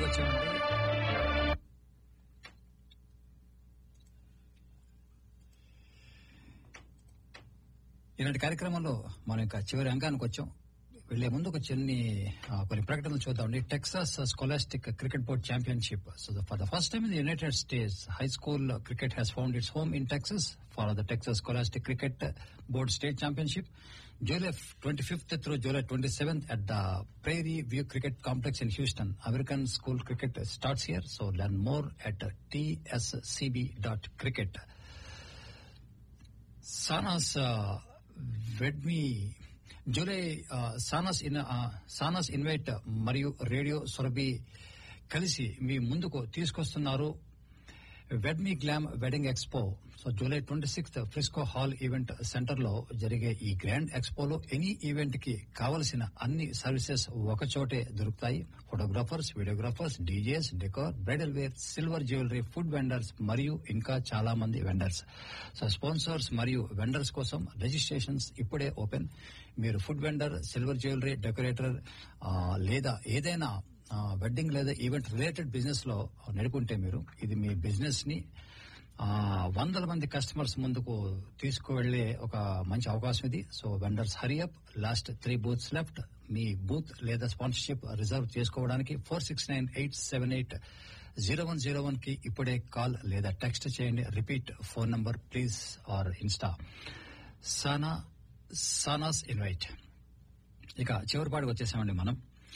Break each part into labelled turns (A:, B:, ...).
A: వచ్చామండి ఇలాంటి కార్యక్రమంలో మనం ఇంకా చివరి అంకానికి వచ్చాం వెళ్లే ముందు ఒక చిన్ని ఆ, కొన్ని ప్రకటనలు చూద్దామండి Texas scholastic cricket board championship so for the first time in the United States high school cricket has found its home in Texas for the Texas scholastic cricket board state championship July twenty fifth through July twenty seventh at the Prairie View cricket complex in Houston American school cricket starts here so learn more at TSCB dot cricket Sana's WedMe July Sana's in Sana's invite మరియు radio Surabhi కలిసి మీ ముందుకు తీసుకొస్తున్నారు WedMe glam wedding expo so July twenty sixth Frisco hall event centre లో జరిగే ఈ grand ఎక్స్పోలో any event కి కావలసిన అన్ని సర్వీసెస్ ఒకచోటే దొరుకుతాయి photographers videographers DJs decor bridal wear silver jewellery food vendors మరియు ఇంకా చాలా మంది వెండర్స్ సో స్పాన్సర్స్ మరియు వెండర్స్ కోసం రిజిస్ట్రేషన్స్ ఇప్పుడే ఓపెన్ మీరు food vendor silver jewellery decorator ఆ, లేదా ఏదైనా ఆ, వెడ్డింగ్ లేదా ఈవెంట్ రిలేటెడ్ బిజినెస్ లో నడుపుంటే మీరు ఇది మీ బిజినెస్ ని ఆ, వందల మంది కస్టమర్స్ ముందుకు తీసుకువెళ్లే ఒక మంచి అవకాశం ఇది so vendors hurry up last three booths left మీ బూత్ లేదా స్పాన్సర్షిప్ రిజర్వ్ చేసుకోవడానికి four six nine eight seven eight zero one zero one కి ఇప్పుడే కాల్ లేదా టెక్స్ట్ చేయండి repeat phone number please or Insta Sana Sana's invite ఇక చివరి పాటకు వచ్చేసామండి మనం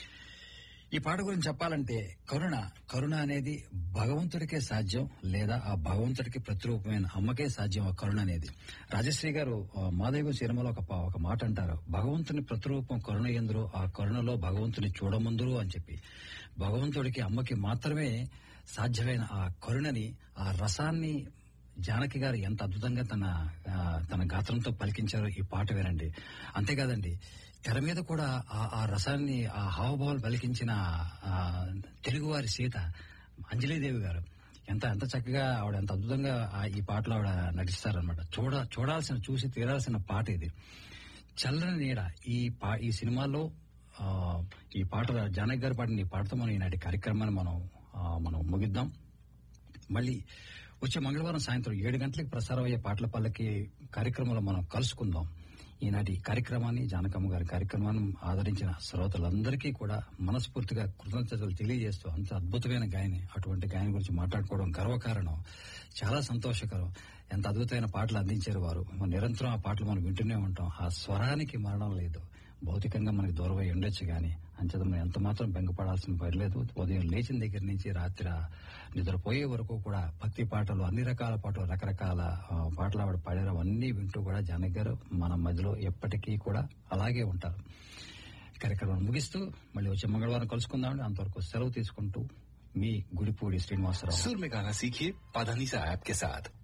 A: ఈ పాట గురించి చెప్పాలంటే కరుణ కరుణ అనేది భగవంతుడికే సాధ్యం లేదా ఆ భగవంతుడికి ప్రతిరూపమైన అమ్మకే సాధ్యం ఆ కరుణ అనేది రాజశ్రీ గారు ఆ, మాదేవ సినిమాలో ఒక పా- ఒక మాట అంటారు భగవంతుని ప్రతిరూపం కరుణ ఎందురు ఆ కరుణలో భగవంతుని చూడముందురు అని చెప్పి భగవంతుడికి అమ్మకి మాత్రమే సాధ్యమైన ఆ కరుణని ఆ రసాన్ని జానకి గారు ఎంత అద్భుతంగా తన ఆ, తన గాత్రంతో పలికించారో ఈ పాట వినండి అంతేకాదండి తెర మీద కూడా ఆ- ఆ రసాన్ని ఆ హావభావాలు పలికించిన ఆ, తెలుగువారి సీత అంజలీదేవి గారు ఎంత ఎంత చక్కగా ఆవిడ ఎంత అద్భుతంగా ఆ ఈ పాటలో ఆవిడ నటిస్తారనమాట చూడ చూడాల్సిన చూసి తీరాల్సిన పాట ఇది చల్లని నీడ ఈ పా ఈ సినిమాలో ఆ, ఈ పాట జానకి గారి పాటని ఈ పాటతో మనం ఈనాటి కార్యక్రమాన్ని మనం ఆ, మనం ముగిద్దాం మళ్ళీ వచ్చే మంగళవారం సాయంత్రం ఏడు గంటలకు ప్రసారం అయ్యే పాటల పల్లకి కార్యక్రమంలో మనం కలుసుకుందాం ఈనాటి కార్యక్రమాన్ని జానకమ్మ గారి కార్యక్రమాన్ని ఆదరించిన శ్రోతలందరికీ కూడా మనస్ఫూర్తిగా కృతజ్ఞతలు తెలియజేస్తూ అంత అద్భుతమైన గాయని అటువంటి గాయని గురించి మాట్లాడుకోవడం గర్వకారణం చాలా సంతోషకరం ఎంత అద్భుతమైన పాటలు అందించారు వారు మనం నిరంతరం ఆ పాటలు మనం వింటూనే ఉంటాం ఆ స్వరానికి మరణం లేదు భౌతికంగా మనకి దూరం అయి ఉండొచ్చు కానీ అంచేత మనం ఎంత మాత్రం బెంగపడాల్సిన పని లేదు ఉదయం లేచిన దగ్గర నుంచి రాత్రి నిద్రపోయే వరకు కూడా భక్తి పాటలు అన్ని రకాల పాటలు రకరకాల ఆ, పాటలు ఆవిడ పాడారు అవన్నీ వింటూ కూడా జానకి గారు మన మధ్యలో ఎప్పటికీ కూడా అలాగే ఉంటారు కార్యక్రమం ముగిస్తూ మళ్ళీ వచ్చే మంగళవారం కలుసుకుందామండి అంతవరకు సెలవు తీసుకుంటూ మీ గుడిపూడి శ్రీనివాసరావు
B: सुर में गाना सीखिए पाधानीसा ऐप के साथ